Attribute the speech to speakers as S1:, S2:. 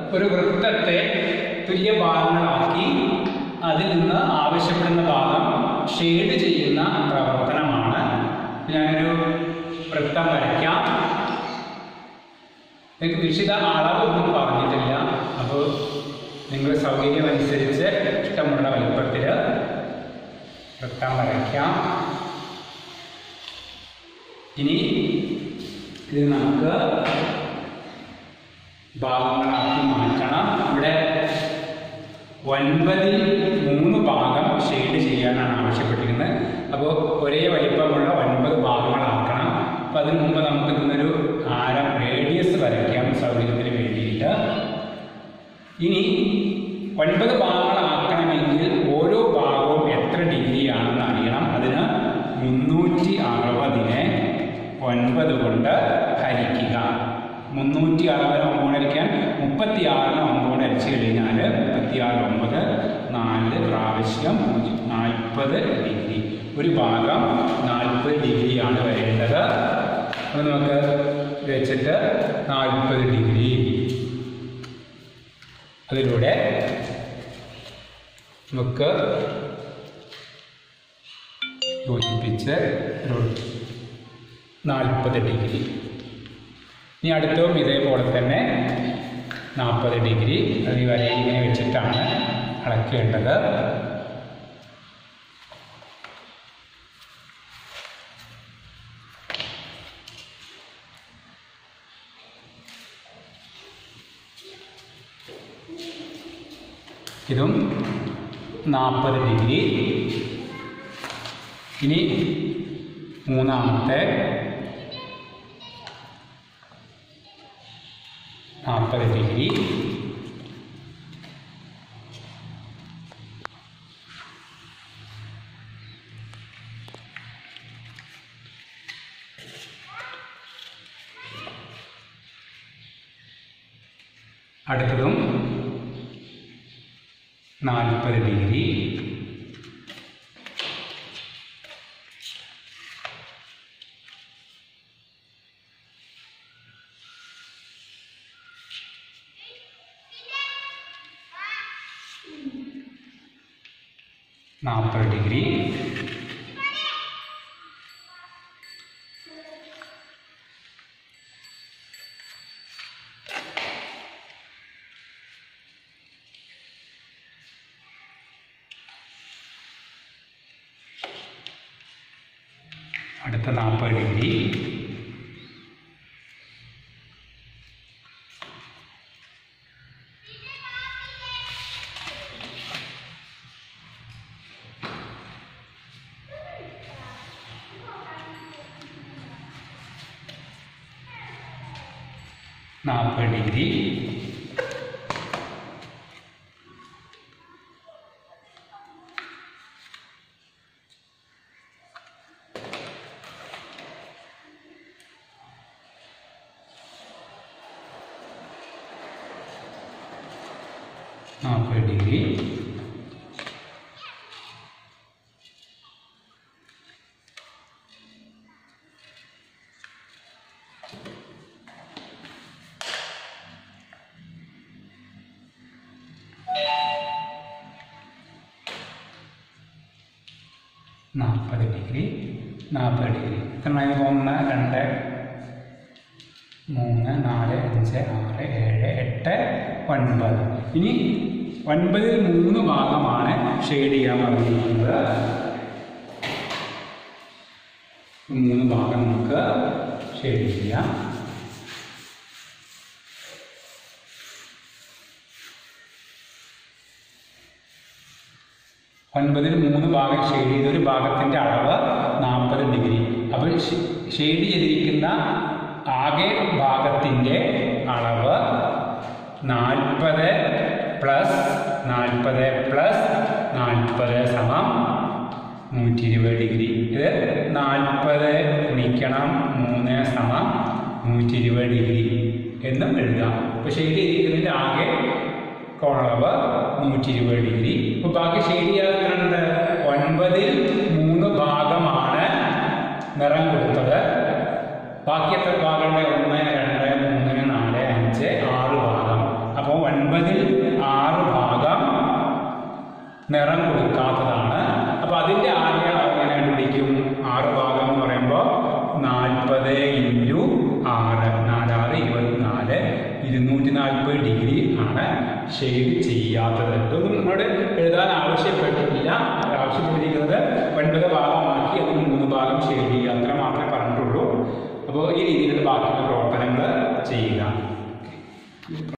S1: ഒരു വൃത്തത്തെ തുല്യ ഭാഗങ്ങളാക്കി അതിൽ നിന്ന് ആവശ്യപ്പെടുന്ന ഭാഗം ഷെയ്ഡ് ചെയ്യുന്ന പ്രവർത്തനമാണ് ഞാനൊരു വൃത്തം വരയ്ക്കാം എനിക്ക് നിശ്ചിത അളവൊന്നും പറഞ്ഞിട്ടില്ല അപ്പോൾ നിങ്ങൾ സൗകര്യമനുസരിച്ച് ഇഷ്ടമുള്ള വലുപ്പത്തിൽ വൃത്തം വരയ്ക്കാം ഇനി ഇത് നമുക്ക് ഭാഗങ്ങളാക്കി മാറ്റണം ഇവിടെ ഒൻപതിൽ മൂന്ന് ഭാഗം ഷെയ്ഡ് ചെയ്യാനാണ് ആവശ്യപ്പെട്ടിരിക്കുന്നത് അപ്പോൾ ഒരേ വലിപ്പമുള്ള ഒൻപത് ഭാഗങ്ങളാക്കണം അപ്പോൾ അതിനു മുമ്പ് നമുക്ക് ഇന്നൊരു ആരം റേഡിയസ് വരയ്ക്കാം സൗകര്യത്തിന് വേണ്ടിയിട്ട് ഇനി ഒൻപത് ഭാഗങ്ങളാക്കണമെങ്കിൽ ഓരോ ഭാഗവും എത്ര ഡിഗ്രിയാണെന്ന് അറിയണം അതിന് മുന്നൂറ്റി അറുപതിനെ ഒൻപത് കൊണ്ട് ഹരിക്കുക മുന്നൂറ്റി അറുപതിന് ഒമ്പത് ഹരിക്കാൻ മുപ്പത്തി ആറിന് ഒമ്പത് ഹരിച്ചു കഴിഞ്ഞാൽ മുപ്പത്തി ആറ് ഒമ്പത് നാല് പ്രാവശ്യം നാൽപ്പത് ഡിഗ്രി ഒരു ഭാഗം നാൽപ്പത് ഡിഗ്രിയാണ് വരേണ്ടത് അത് നമുക്ക് വെച്ചിട്ട് നാൽപ്പത് ഡിഗ്രി അതിലൂടെ നമുക്ക് യോജിപ്പിച്ച് ഒരു നാൽപ്പത് ഡിഗ്രി ഇനി അടുത്തതും ഇതേപോലെ തന്നെ നാൽപ്പത് ഡിഗ്രി അത് ഈ വരയിൽ ഇങ്ങനെ വെച്ചിട്ടാണ് അളക്കേണ്ടത് ഇതും നാൽപ്പത് ഡിഗ്രി ഇനി മൂന്നാമത്തെ നാൽപ്പത് ഡിഗ്രി അടുത്തതും നാൽപ്പത് ഡിഗ്രി നാൽപ്പത് ഡിഗ്രി അടുത്ത നാൽപ്പത് ഡിഗ്രി നാൽപ്പത് ഡിഗ്രി നാൽപ്പത് ഡിഗ്രി നാൽപ്പത് ഡിഗ്രി നാൽപ്പത് ഡിഗ്രി എത്രയായി ഒന്ന് രണ്ട് മൂന്ന് നാല് അഞ്ച് ആറ് ഏഴ് എട്ട് ഒൻപത് ഇനി ഒൻപതിൽ മൂന്ന് ഭാഗമാണ് ഷെയ്ഡ് ചെയ്യാൻ പറഞ്ഞിരിക്കുന്നത് മൂന്ന് ഭാഗം നമുക്ക് ഷെയ്ഡ് ചെയ്യാം ഒൻപതിൽ മൂന്ന് ഭാഗം ഷെയ്ഡ് ചെയ്ത ഒരു ഭാഗത്തിൻ്റെ അളവ് നാൽപ്പത് ഡിഗ്രി അപ്പോൾ ഷെയ്ഡ് ചെയ്തിരിക്കുന്ന ആകെ ഭാഗത്തിൻ്റെ അളവ് നാൽപ്പത് പ്ലസ് നാൽപ്പത് പ്ലസ് നാൽപ്പത് സമം നൂറ്റി ഇരുപത് ഡിഗ്രി ഇത് നാൽപ്പത് ഗുണിക്കണം മൂന്ന് സമം നൂറ്റി ഇരുപത് ഡിഗ്രി എന്നും എഴുതാം അപ്പോൾ ഷെയ്ഡ് ചെയ്തിരിക്കുന്നതിൻ്റെ ആകെ കോണളവ് നൂറ്റി ഇരുപത് ഡിഗ്രി അപ്പോൾ ബാക്കി ഷെയ്ഡ് ചെയ്യാറുണ്ട് ഒൻപതിൽ മൂന്ന് ഭാഗമാണ് നിറം കൊടുത്തത് ബാക്കി എത്ര ഭാഗമുണ്ട് ഒന്ന് രണ്ട് മൂന്ന് നാല് അഞ്ച് ആറ് ഭാഗം അപ്പോൾ ഒൻപത് നിറം കൊടുക്കാത്തതാണ് അപ്പൊ അതിന്റെ ആകെ എങ്ങനെ കണ്ടുപിടിക്കും ആറ് ഭാഗം എന്ന് പറയുമ്പോൾ നാൽപ്പത് ഇൻറ്റു ആറ് നാലാറ് ഇരുപത്തിനാല് ഇരുന്നൂറ്റി നാൽപ്പത് ഡിഗ്രി ആണ് ഷെയ്ഡ് ചെയ്യാത്തത് ഇതൊന്നും നമ്മളോട് എഴുതാൻ ആവശ്യപ്പെട്ടിട്ടില്ല ആവശ്യപ്പെട്ടിരിക്കുന്നത് ഒൻപത് ഭാഗമാക്കി അതിന് മൂന്ന് ഭാഗം ഷെയ്ഡ് ചെയ്യുക അത്ര മാത്രമേ പറഞ്ഞിട്ടുള്ളൂ അപ്പോൾ ഈ രീതിയിലുള്ള ബാക്കിയുള്ള പ്രവർത്തനങ്ങൾ ചെയ്യുക